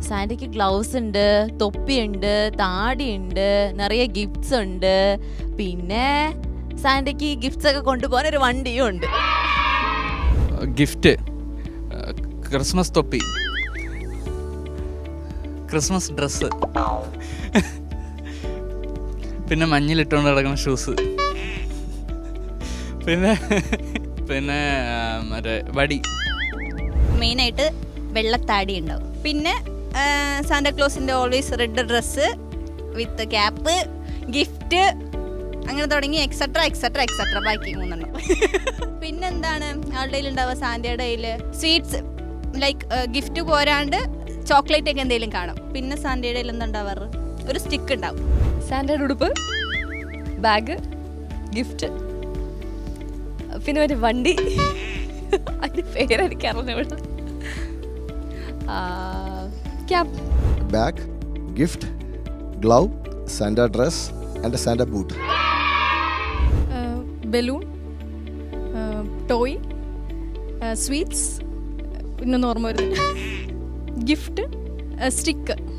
സാൻഡയ്ക്ക് gloves ഉണ്ട് തൊപ്പിയുണ്ട് താടിയുണ്ട് നിറയെ gifts ഉണ്ട് പിന്നെ സാൻഡയ്ക്ക് ഗിഫ്റ്റ്സ് ഒക്കെ കൊണ്ടുപോകാൻ ഒരു വണ്ടിയും ഉണ്ട് ഗിഫ്റ്റ് ക്രിസ്മസ് തൊപ്പി ക്രിസ്മസ് ഡ്രസ്സ് പിന്നെ മഞ്ഞിലിട്ടുകൊണ്ട് കിടക്കുന്ന ഷൂസ് പിന്നെ പിന്നെ ആ, മറ്റേ വടി മെയിനായിട്ട് വെള്ളത്താടി ഉണ്ടാവും പിന്നെ സാന്താക്ലോസിൻ്റെ always red dress with cap gift അങ്ങനെ തുടങ്ങി എക്സെട്ര എക്സെട്ര എക്സെട്ര ബാക്കി മൂന്നെണ്ണം പിന്നെന്താണ് ആളുടെ കയ്യിൽ ഉണ്ടാവുക സാന്റയുടെ കയ്യിൽ സ്വീറ്റ്സ് ലൈക്ക് ഗിഫ്റ്റ് പോരാണ്ട് ചോക്ലേറ്റ് ഒക്കെ എന്തെങ്കിലും കാണും പിന്നെ സാന്റയുടെ കയ്യിൽ എന്താ ഉണ്ടാവാറ് ഒരു സ്റ്റിക്ക് ഉണ്ടാവും സാൻഡേർഡ് ഉടുപ്പ് ബാഗ് ഗിഫ്റ്റ് പിന്നെ മറ്റേ വണ്ടി അതിൻ്റെ പേരെനിക്ക് അറിഞ്ഞൂടാ cab bag, gift, glove, Santa dress, and a Santa boot. Balloon toy sweets പിന്നെ ഓർമ്മ വരുന്നത് ഗിഫ്റ്റ് സ്റ്റിക്ക്